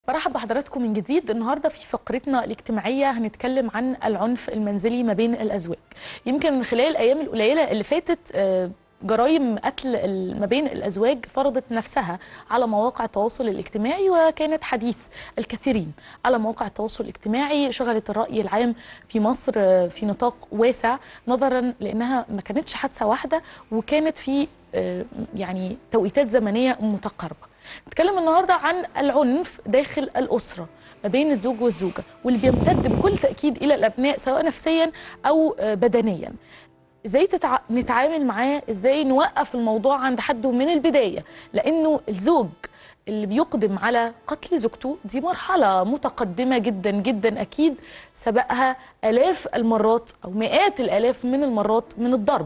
برحب بحضراتكم من جديد النهارده في فقرتنا الاجتماعيه هنتكلم عن العنف المنزلي ما بين الازواج يمكن من خلال الايام القليله اللي فاتت آه، جرائم قتل ال- ما بين الازواج فرضت نفسها على مواقع التواصل الاجتماعي وكانت حديث الكثيرين على مواقع التواصل الاجتماعي شغلت الراي العام في مصر آه، في نطاق واسع نظرا لانها ما كانتش حادثه واحده وكانت في آه، يعني توقيتات زمنيه متقاربه نتكلم النهارده عن العنف داخل الاسره ما بين الزوج والزوجه واللي بيمتد بكل تاكيد الى الابناء سواء نفسيا او آه، بدنيا ازاي تتع... نتعامل معاه ازاي نوقف الموضوع عند حده من البدايه لانه الزوج اللي بيقدم على قتل زوجته دي مرحله متقدمه جدا جدا اكيد سبقها الاف المرات او مئات الالاف من المرات من الضرب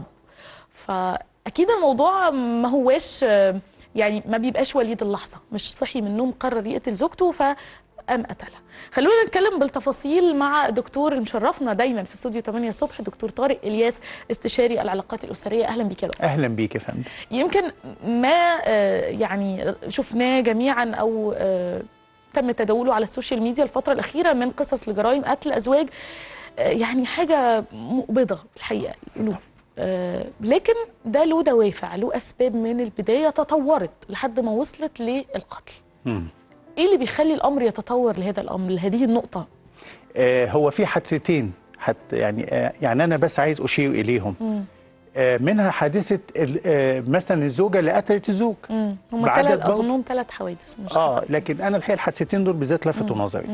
فاكيد الموضوع ما هواش آه، يعني ما بيبقاش وليد اللحظه مش صحي من النوم قرر يقتل زوجته فقام قتلها خلونا نتكلم بالتفاصيل مع دكتور اللي مشرفنا دايما في استوديو 8 الصبح دكتور طارق الياس استشاري العلاقات الاسريه اهلا بك يا دكتور اهلا بيك يا فندم يمكن ما آه، يعني شفناه جميعا او آه، تم تداوله على السوشيال ميديا الفتره الاخيره من قصص لجرائم قتل ازواج آه، يعني حاجه مقبضه الحقيقه يقولوا آه، لكن ده له دوافع له اسباب من البدايه تطورت لحد ما وصلت للقتل مم. ايه اللي بيخلي الامر يتطور لهذا الامر لهذه النقطه آه هو في حادثتين حتى يعني آه يعني انا بس عايز اشير اليهم آه منها حادثه ال- آه مثلا الزوجه اللي قتلت الزوج هم بعدد ثلاث برضه. اظنهم ثلاث حوادث مش اه حادثة. لكن انا الحقيقه الحادثتين دول بالذات لفتوا نظري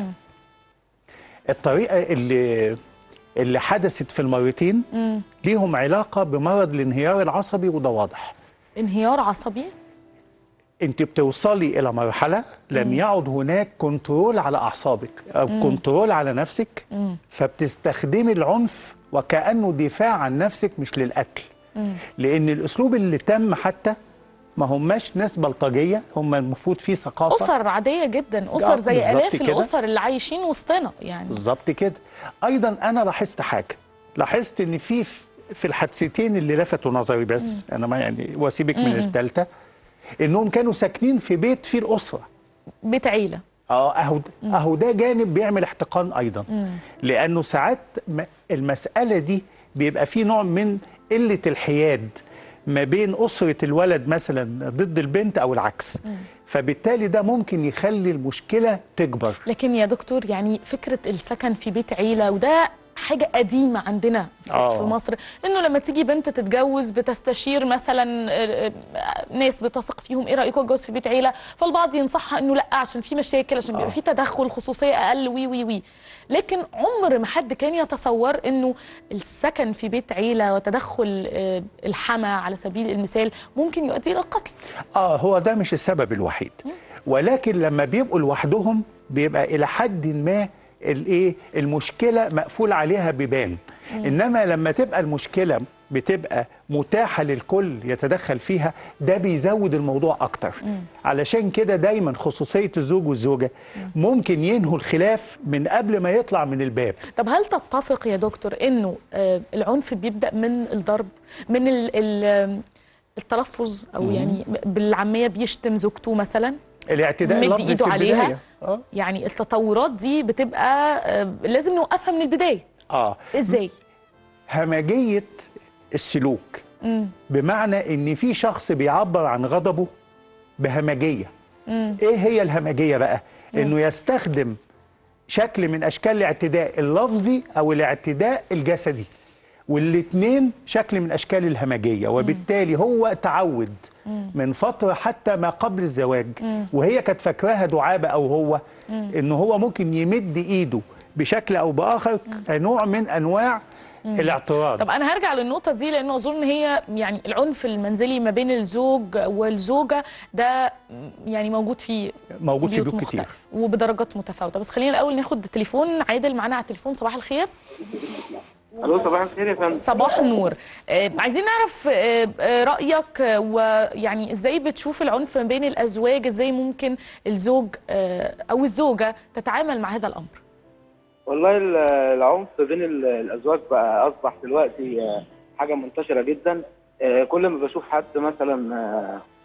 الطريقه اللي اللي حدثت في المرتين مم. ليهم علاقه بمرض الانهيار العصبي وده واضح انهيار عصبي انت بتوصلي الى مرحله لم يعد هناك كنترول على اعصابك او كنترول على نفسك مم. فبتستخدمي العنف وكانه دفاع عن نفسك مش للقتل مم. لان الاسلوب اللي تم حتى ما هماش ناس بلطجيه هم المفروض فيه ثقافه اسر عاديه جدا آه، اسر زي بالظبط الاف كده. الاسر اللي عايشين وسطنا يعني بالظبط كده ايضا انا لاحظت حاجه لاحظت ان في في الحادثتين اللي لفتوا نظري بس انا ما يعني واسيبك من الثالثه انهم كانوا ساكنين في بيت فيه الاسره بيت عيله اه اهو اهو ده جانب بيعمل احتقان ايضا لانه ساعات م- المساله دي بيبقى فيه نوع من قله الحياد ما بين اسره الولد مثلا ضد البنت او العكس فبالتالي ده ممكن يخلي المشكله تكبر لكن يا دكتور يعني فكره السكن في بيت عيله وده حاجه قديمه عندنا في, آه. في مصر انه لما تيجي بنت تتجوز بتستشير مثلا آه، آه، ناس بتثق فيهم ايه رايكم اتجوز في بيت عيله فالبعض ينصحها انه لا عشان في مشاكل عشان بيبقى آه. في تدخل خصوصيه اقل وي وي وي لكن عمر ما حد كان يتصور انه السكن في بيت عيله وتدخل آه، الحما على سبيل المثال ممكن يؤدي الى القتل اه هو ده مش السبب الوحيد ولكن لما بيبقوا لوحدهم بيبقى الى حد ما الايه المشكله مقفول عليها بيبان انما لما تبقى المشكله بتبقى متاحه للكل يتدخل فيها ده بيزود الموضوع اكتر علشان كده دايما خصوصيه الزوج والزوجه ممكن ينهوا الخلاف من قبل ما يطلع من الباب طب هل تتفق يا دكتور انه آه، العنف بيبدا من الضرب من ال ال التلفظ او يعني بالعاميه بيشتم زوجته مثلا الاعتداء مد اللفظي ايده في عليها البداية. اه يعني التطورات دي بتبقى آه، لازم نوقفها من البدايه اه ازاي همجيه السلوك مم. بمعنى ان في شخص بيعبر عن غضبه بهمجيه مم. ايه هي الهمجيه بقى انه يستخدم شكل من اشكال الاعتداء اللفظي او الاعتداء الجسدي والاثنين شكل من اشكال الهمجيه وبالتالي هو تعود من فتره حتى ما قبل الزواج وهي كانت فاكراها دعابه او هو ان هو ممكن يمد ايده بشكل او باخر نوع من انواع الاعتراض طب انا هرجع للنقطه دي لانه اظن هي يعني العنف المنزلي ما بين الزوج والزوجه ده يعني موجود في موجود في بيوت كتير مختلف وبدرجات متفاوته بس خلينا الاول ناخد تليفون عادل معانا على التليفون صباح الخير الو صباح الخير يا فندم صباح النور آه، عايزين نعرف آه، آه، رأيك آه، ويعني ازاي بتشوف العنف ما بين الأزواج ازاي ممكن الزوج آه، أو الزوجة تتعامل مع هذا الأمر والله ال- العنف بين ال- الازواج بقى اصبح دلوقتي آه، حاجه منتشره جدا آه، كل ما بشوف حد مثلا آه،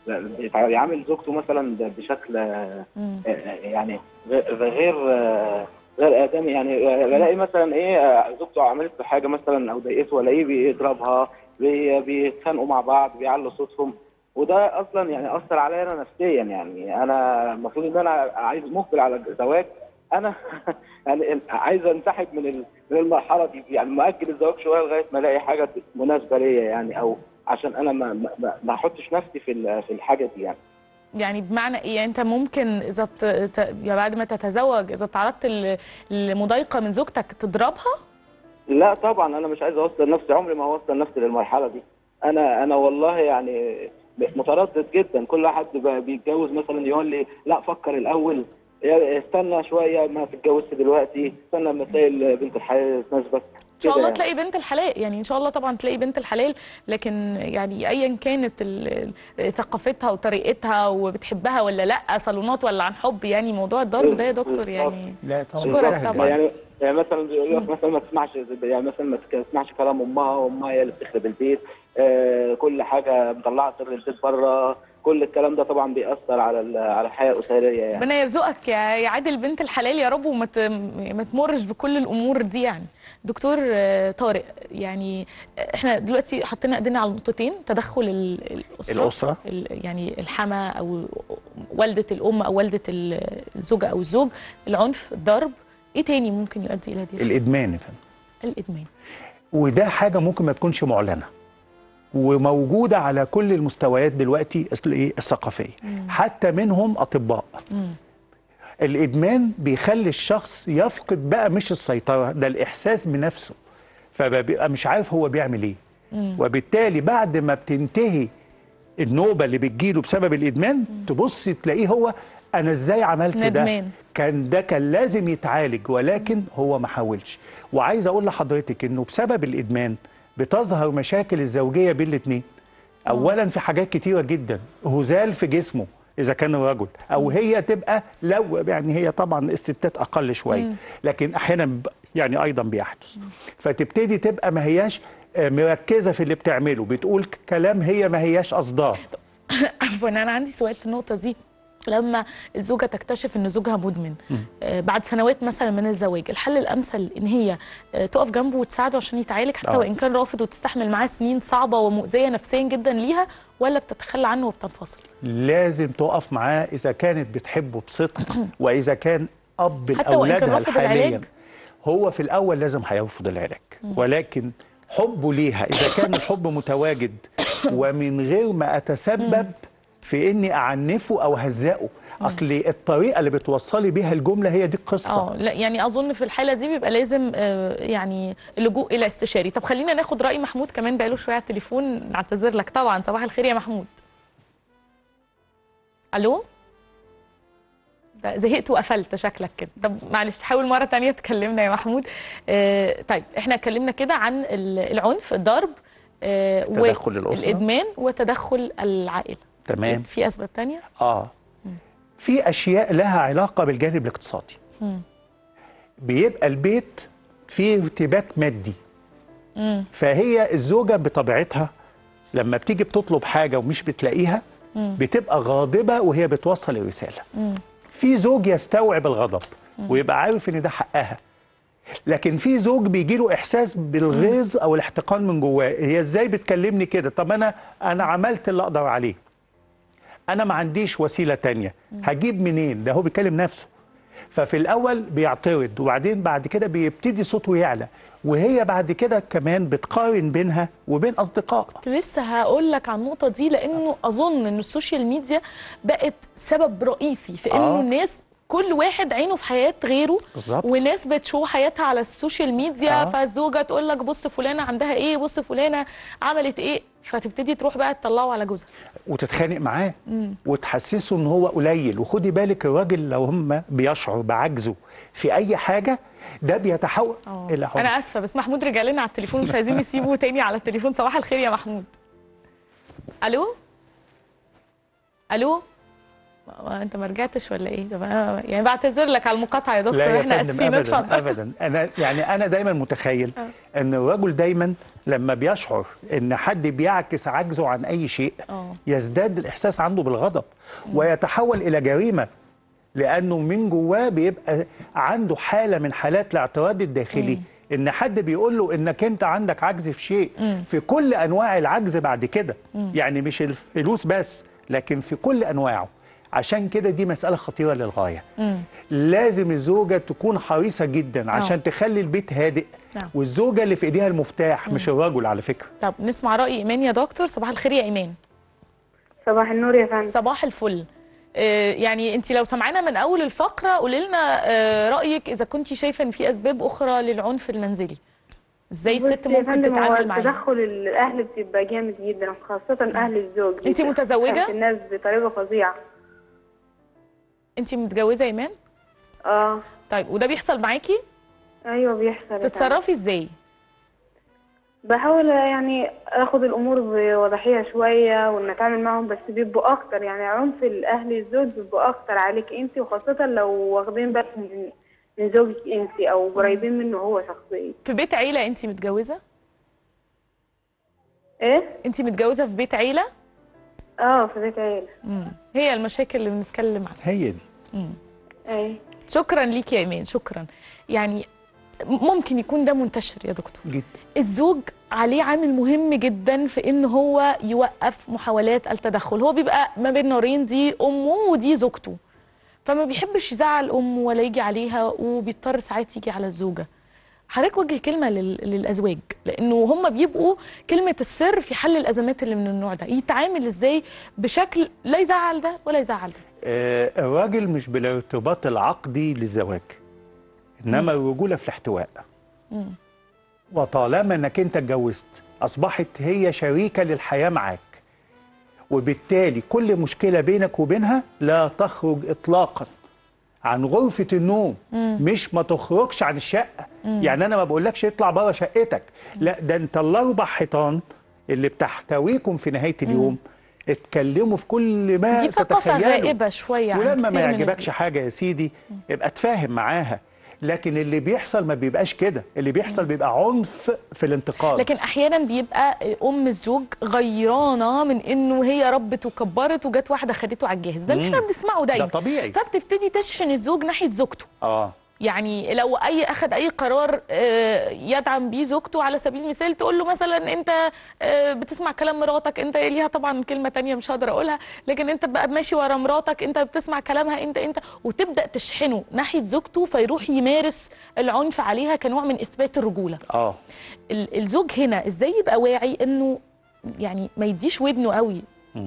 بيعامل زوجته مثلا ب- بشكل آه، آه، يعني غ- غير آه، غير ادمي يعني بلاقي مثلا ايه آه، زوجته عملت له حاجه مثلا او ضايقته الاقيه بيضربها بي- بيتخانقوا مع بعض بيعلوا صوتهم وده اصلا يعني اثر عليا انا نفسيا يعني انا المفروض ان انا عايز مقبل على الزواج انا يعني عايز انسحب من ال- من المرحله دي يعني مؤجل الزواج شويه لغايه ما الاقي حاجه مناسبه ليا يعني او عشان انا ما ما, ما- ما احطش نفسي في ال- في الحاجه دي يعني يعني بمعنى ايه يعني انت ممكن اذا ت... ت... يعني بعد ما تتزوج اذا تعرضت ل- لمضايقه من زوجتك تضربها لا طبعا انا مش عايز اوصل نفسي عمري ما اوصل نفسي للمرحله دي انا انا والله يعني متردد جدا كل واحد بقى بيتجوز مثلا يقول لي لا فكر الاول يا- استنى شويه ما تتجوزش دلوقتي استنى لما تلاقي بنت الحلال تناسبك ان شاء كده الله يعني. تلاقي بنت الحلال يعني ان شاء الله طبعا تلاقي بنت الحلال لكن يعني ايا كانت ال- ثقافتها وطريقتها وبتحبها ولا لا صالونات ولا عن حب يعني موضوع الضرب ده يا دكتور يعني لا طبعا أشكرك سهل طبعا. يعني. يعني يعني مثلا بيقول لك مثلا ما تسمعش يعني مثلا ما تسمعش كلام امها وامها هي اللي بتخرب البيت آه كل حاجه مطلعه سر البيت بره كل الكلام ده طبعا بيأثر على ال- على الحياه الاسريه يعني ربنا يرزقك يا يا عادل بنت الحلال يا رب وما ت- ما تمرش بكل الامور دي يعني دكتور آه، طارق يعني احنا دلوقتي حطينا ايدينا على نقطتين تدخل ال- الاسره الأسرة. ال- يعني الحما او والده الام او والده ال- الزوجه او الزوج العنف الضرب ايه تاني ممكن يؤدي الى ذلك الادمان يا فندم الادمان وده حاجه ممكن ما تكونش معلنه وموجوده على كل المستويات دلوقتي اصل ايه الثقافيه حتى منهم اطباء الادمان بيخلي الشخص يفقد بقى مش السيطره ده الاحساس بنفسه فبيبقى مش عارف هو بيعمل ايه وبالتالي بعد ما بتنتهي النوبه اللي بتجيله بسبب الادمان تبص تلاقيه هو انا ازاي عملت ده ندمان. كان ده كان لازم يتعالج ولكن هو ما حاولش وعايز اقول لحضرتك انه بسبب الادمان بتظهر مشاكل الزوجيه بين الاثنين اولا في حاجات كتيره جدا هزال في جسمه اذا كان رجل او هي تبقى لو يعني هي طبعا الستات اقل شويه لكن احيانا ب- يعني ايضا بيحدث فتبتدي تبقى ما هياش آه، مركزه في اللي بتعمله بتقول ك- كلام هي ما هياش قصداه عفوا انا عندي سؤال في النقطه دي لما الزوجه تكتشف ان زوجها مدمن آه بعد سنوات مثلا من الزواج الحل الامثل ان هي آه تقف جنبه وتساعده عشان يتعالج حتى آه. وان كان رافض وتستحمل معاه سنين صعبه ومؤذيه نفسيا جدا ليها ولا بتتخلى عنه وبتنفصل لازم تقف معاه اذا كانت بتحبه بصدق واذا كان اب حتى وإن كان لاولادها رافض حاليا العلاج؟ هو في الاول لازم هيرفض العلاج ولكن حبه ليها اذا كان الحب متواجد ومن غير ما اتسبب في اني اعنفه او هزقه اصل الطريقه اللي بتوصلي بيها الجمله هي دي القصه اه لا يعني اظن في الحاله دي بيبقى لازم آه يعني اللجوء الى استشاري طب خلينا ناخد راي محمود كمان بقاله شويه على التليفون نعتذر لك طبعا صباح الخير يا محمود الو ده زهقت وقفلت شكلك كده طب معلش حاول مره تانية تكلمنا يا محمود آه طيب احنا اتكلمنا كده عن ال- العنف الضرب آه تدخل الأسرة. والادمان وتدخل العائله تمام. في اسباب تانية اه في اشياء لها علاقه بالجانب الاقتصادي بيبقى البيت فيه ارتباك مادي فهي الزوجه بطبيعتها لما بتيجي بتطلب حاجه ومش بتلاقيها بتبقى غاضبه وهي بتوصل الرساله في زوج يستوعب الغضب ويبقى عارف ان ده حقها لكن في زوج بيجي له احساس بالغيظ او الاحتقان من جواه هي ازاي بتكلمني كده طب انا انا عملت اللي اقدر عليه انا ما عنديش وسيله تانية هجيب منين ده هو بيكلم نفسه ففي الاول بيعترض وبعدين بعد كده بيبتدي صوته يعلى وهي بعد كده كمان بتقارن بينها وبين اصدقاء كنت لسه هقول لك عن النقطه دي لانه اظن ان السوشيال ميديا بقت سبب رئيسي في انه آه. الناس كل واحد عينه في حياه غيره بالظبط. وناس بتشو حياتها على السوشيال ميديا آه. فالزوجه تقول لك بص فلانه عندها ايه بص فلانه عملت ايه فتبتدي تروح بقى تطلعه على جوزها وتتخانق معاه وتحسسه ان هو قليل وخدي بالك الراجل لو هم بيشعر بعجزه في اي حاجه ده بيتحول آه. الى حب انا اسفه بس محمود رجع لنا على التليفون مش عايزين نسيبه تاني على التليفون صباح الخير يا محمود الو الو ما انت ما رجعتش ولا ايه طب أنا يعني بعتذر لك على المقاطعه يا دكتور لا يا احنا فندم اسفين ابدا اتفضل ابدا انا يعني انا دايما متخيل ان الرجل دايما لما بيشعر ان حد بيعكس عجزه عن اي شيء آه. يزداد الاحساس عنده بالغضب ويتحول الى جريمه لانه من جواه بيبقى عنده حاله من حالات الاعتراض الداخلي ان حد بيقول له انك انت عندك عجز في شيء في كل انواع العجز بعد كده يعني مش الفلوس بس لكن في كل انواعه عشان كده دي مساله خطيره للغايه لازم الزوجه تكون حريصه جدا عشان تخلي البيت هادئ نعم. والزوجه اللي في ايديها المفتاح مش الرجل على فكره طب نسمع راي ايمان يا دكتور صباح الخير يا ايمان صباح النور يا فندم صباح الفل آه، يعني انت لو سمعنا من اول الفقره قولي لنا آه، رايك اذا كنت شايفه ان في اسباب اخرى للعنف المنزلي ازاي الست بصي يا ممكن فندم، هو تتعامل معاه تدخل الاهل بتبقى جامد جدا خاصه اهل الزوج أنت بيتدخل متزوجة؟ في الناس بطريقه فظيعه انت متجوزه يا ايمان اه طيب وده بيحصل معاكي ايوه بيحصل يا فندم. تتصرفي ازاي بحاول يعني اخد الامور بوضحيه شويه وان اتعامل معاهم بس بيبقوا اكتر يعني عنف الاهل الزوج بيبقوا اكتر عليك انت وخاصه لو واخدين بالكم من من زوجك انت او قريبين منه هو شخصيا في بيت عيله انت متجوزه ايه انت متجوزه في بيت عيله اه في بيت عيله مم. هي المشاكل اللي بنتكلم عنها هي دي ايه شكرا ليك يا ايمان شكرا يعني ممكن يكون ده منتشر يا دكتور جدا الزوج عليه عامل مهم جدا في ان هو يوقف محاولات التدخل هو بيبقى ما بين نارين دي امه ودي زوجته فما بيحبش يزعل امه ولا يجي عليها وبيضطر ساعات يجي على الزوجه حضرتك وجه كلمه لل... للازواج لانه هم بيبقوا كلمه السر في حل الازمات اللي من النوع ده يتعامل ازاي بشكل لا يزعل ده ولا يزعل ده آه، الراجل مش بالارتباط العقدي للزواج انما الرجوله في الاحتواء وطالما انك انت اتجوزت اصبحت هي شريكه للحياه معاك وبالتالي كل مشكله بينك وبينها لا تخرج اطلاقا عن غرفه النوم مش ما تخرجش عن الشقه يعني انا ما بقولكش اطلع بره شقتك لا ده انت الاربع حيطان اللي بتحتويكم في نهايه اليوم اتكلموا في كل ما دي ثقافه تتخيله. غائبه شويه عن ولما ما كتير من يعجبكش حاجه يا سيدي يبقى اتفاهم معاها لكن اللي بيحصل ما بيبقاش كده اللي بيحصل بيبقى عنف في الانتقال لكن احيانا بيبقى ام الزوج غيرانه من انه هي ربت وكبرت وجت واحده خدته على الجاهز ده اللي احنا بنسمعه دايما ده طبيعي. فبتبتدي تشحن الزوج ناحيه زوجته اه يعني لو اي اخذ اي قرار آه، يدعم بيه زوجته على سبيل المثال تقول له مثلا انت آه، بتسمع كلام مراتك انت ليها طبعا كلمه تانية مش هقدر اقولها لكن انت بقى ماشي ورا مراتك انت بتسمع كلامها انت انت وتبدا تشحنه ناحيه زوجته فيروح يمارس العنف عليها كنوع من اثبات الرجوله اه ال- الزوج هنا ازاي يبقى واعي انه يعني ما يديش ودنه قوي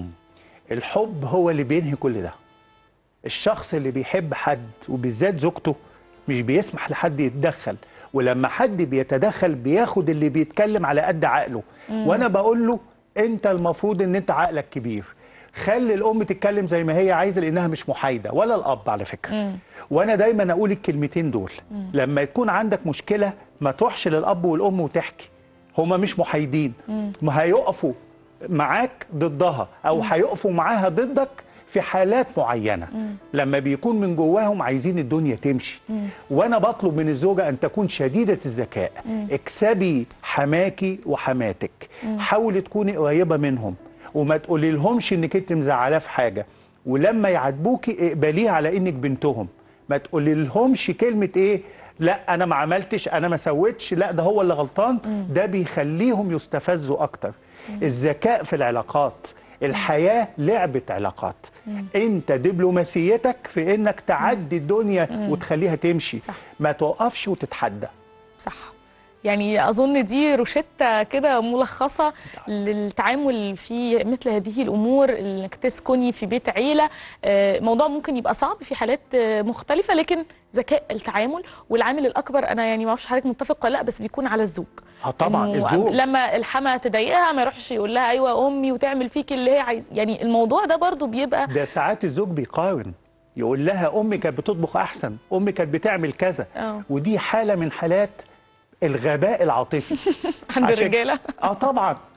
الحب هو اللي بينهي كل ده الشخص اللي بيحب حد وبالذات زوجته مش بيسمح لحد يتدخل ولما حد بيتدخل بياخد اللي بيتكلم على قد عقله وانا بقول له انت المفروض ان انت عقلك كبير خلي الام تتكلم زي ما هي عايزه لانها مش محايده ولا الاب على فكره وانا دايما اقول الكلمتين دول لما يكون عندك مشكله ما تروحش للاب والام وتحكي هما مش محايدين ما هيقفوا معاك ضدها او هيقفوا معاها ضدك في حالات معينه لما بيكون من جواهم عايزين الدنيا تمشي وانا بطلب من الزوجه ان تكون شديده الذكاء اكسبي حماكي وحماتك حاولي تكوني قريبه منهم وما تقولي لهمش انك انت مزعلاه في حاجه ولما يعاتبوكي اقبليه على انك بنتهم ما تقولي لهمش كلمه ايه لا انا ما عملتش انا ما سويتش لا ده هو اللي غلطان ده بيخليهم يستفزوا اكتر الذكاء في العلاقات الحياه لعبه علاقات انت دبلوماسيتك في انك تعدي الدنيا وتخليها تمشي صح. ما توقفش وتتحدى صح يعني اظن دي روشته كده ملخصه للتعامل في مثل هذه الامور انك تسكني في بيت عيله آه، موضوع ممكن يبقى صعب في حالات آه، مختلفه لكن ذكاء التعامل والعامل الاكبر انا يعني ما اعرفش حضرتك متفق ولا لا بس بيكون على الزوج اه طبعا إنه الزوج لما الحما تضايقها ما يروحش يقول لها ايوه امي وتعمل فيك اللي هي عايز يعني الموضوع ده برضو بيبقى ده ساعات الزوج بيقارن يقول لها امي كانت بتطبخ احسن امي كانت بتعمل كذا آه. ودي حاله من حالات الغباء العاطفي عند عشان- الرجاله اه طبعا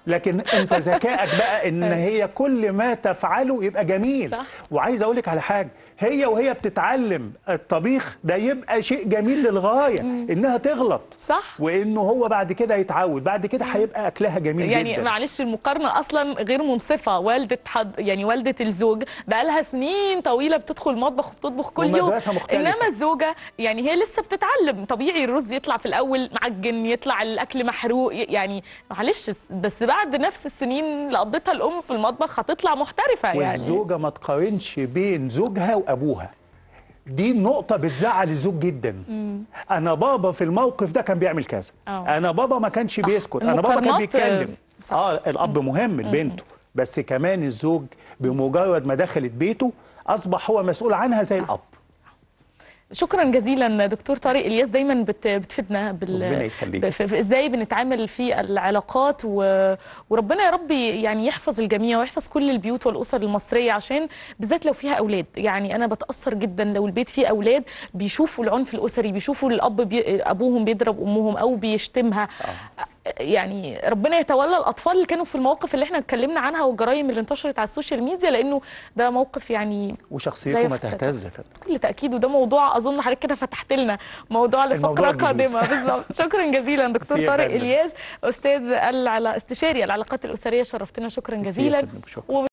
لكن انت ذكائك بقى ان هي كل ما تفعله يبقى جميل صح. وعايز اقول لك على حاجه هي وهي بتتعلم الطبيخ ده يبقى شيء جميل للغايه انها تغلط صح وانه هو بعد كده يتعود بعد كده هيبقى اكلها جميل يعني جدا معلش المقارنه اصلا غير منصفه والده حد يعني والده الزوج بقى لها سنين طويله بتدخل المطبخ وبتطبخ كل يوم ومدرسة مختلفة. انما الزوجه يعني هي لسه بتتعلم طبيعي الرز يطلع في الاول معجن يطلع الاكل محروق يعني معلش بس بعد نفس السنين اللي قضيتها الام في المطبخ هتطلع محترفه يعني والزوجه ما تقارنش بين زوجها وابوها دي نقطة بتزعل الزوج جدا أنا بابا في الموقف ده كان بيعمل كذا أه. أنا بابا ما كانش بيسكت أنا بابا كان المقارنات، بيتكلم صح. اه الأب مهم لبنته بس كمان الزوج بمجرد ما دخلت بيته أصبح هو مسؤول عنها زي الأب شكرا جزيلا دكتور طارق الياس دايما بت- بتفيدنا ربنا بال يخليك. ب- في في ازاي بنتعامل في العلاقات و... وربنا يا رب يعني يحفظ الجميع ويحفظ كل البيوت والاسر المصريه عشان بالذات لو فيها اولاد يعني انا بتاثر جدا لو البيت فيه اولاد بيشوفوا العنف الاسري بيشوفوا الاب بي... ابوهم بيضرب امهم او بيشتمها يعني ربنا يتولى الاطفال اللي كانوا في المواقف اللي احنا اتكلمنا عنها والجرائم اللي انتشرت على السوشيال ميديا لانه ده موقف يعني لا وشخصيته ما يحسد. تهتز فعلا. بكل تاكيد وده موضوع اظن حضرتك كده فتحت لنا موضوع لفقره الموضوع الجديد. قادمه بالظبط شكرا جزيلا دكتور يا طارق فندم. الياس استاذ العلا... استشاري العلاقات الاسريه شرفتنا شكرا يا جزيلا فندم، شكرا.